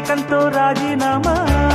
కన్నెరికంతో రాజీనామా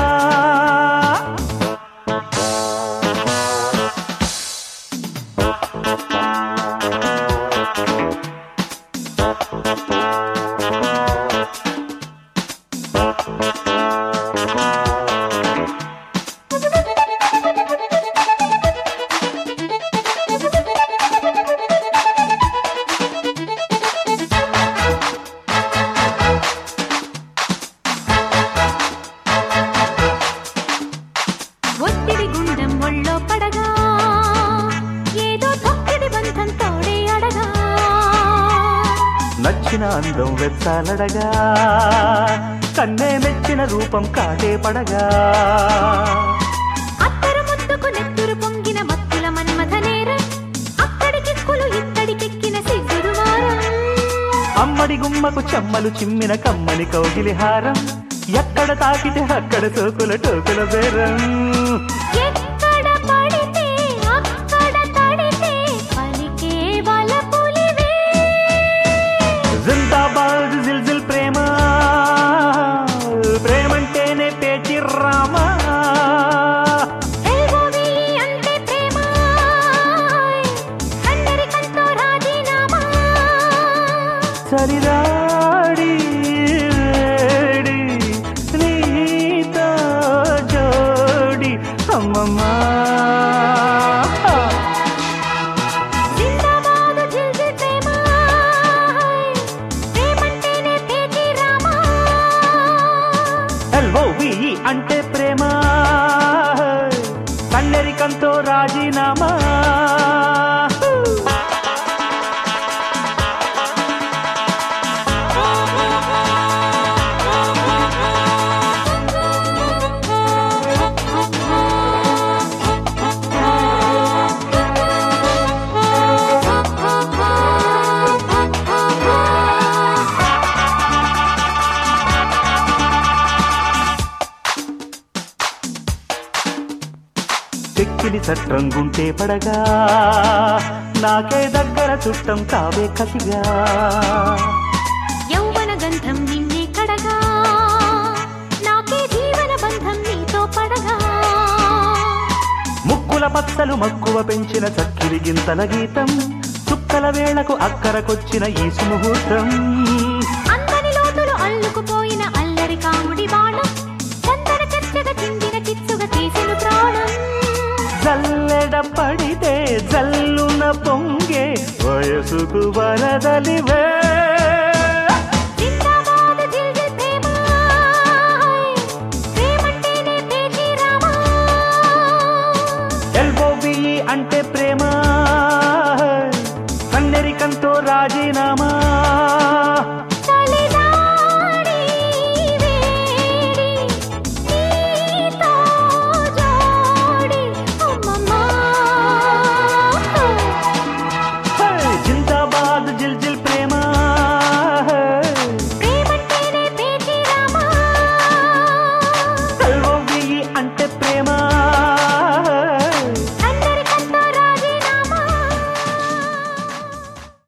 ఒత్తిడి గుండెం ఒళ్ళో పడగా ఏదో తొక్కిడి బంధం తోడే అడగా నచ్చిన అందం వెచ్చాలడగా కన్నే మెచ్చిన రూపం కాటే పడగా అత్తరు ముద్దుకు నెత్తురు పొంగిన మత్తుల మన్మథ నేరం అక్కడికెక్కులు ఇక్కడికెక్కిన సిగ్గురువారం అమ్మడి గుమ్మకు చెమ్మలు చిమ్మిన కమ్మని కౌగిలి హారం ఎక్కడ తాకితే అక్కడ సోకుల టోకుల బేరం ఎక్కడ పడితే అక్కడ తడితే పలికే బలపులివే జిందాబాద్ జిల్ జిల్ ప్రేమ ప్రేమంటేనే పేచి రామా ఎల్బోవి అంటే ప్రేమ అందరికంతో రాజీనామా సరిరాడి వేడి నీతో జోడి అమ్మమ్మా జిందాబాదు జిల్ జిల్ ప్రేమ ప్రేమంటేనే పేచి రామా ఎల్ఓవి అంటే ప్రేమ కన్నెరికంతో రాజీనామా చెక్కిలి చట్టం గుంటే పడగా నాకే దగ్గర చుట్టం కావే కసిగా యౌవన గంధం నిన్నే కడగా నాకే జీవన బంధం నీతో పడగా ముక్కుల పచ్చలు మక్కువ పెంచిన చక్కిరి గింతల గీతం చుక్కల వేళకు అక్కరకొచ్చిన ఈ సుముహూర్తం అందని లోతులు అల్లుకుపోయిన అల్లరి కాముడి బాణం చందన చర్చగా చిందిన చిచ్చుగా తీసిన ప్రాణం జల్లెడ పడితే జల్లున పొంగే వయసుకు వరదలివే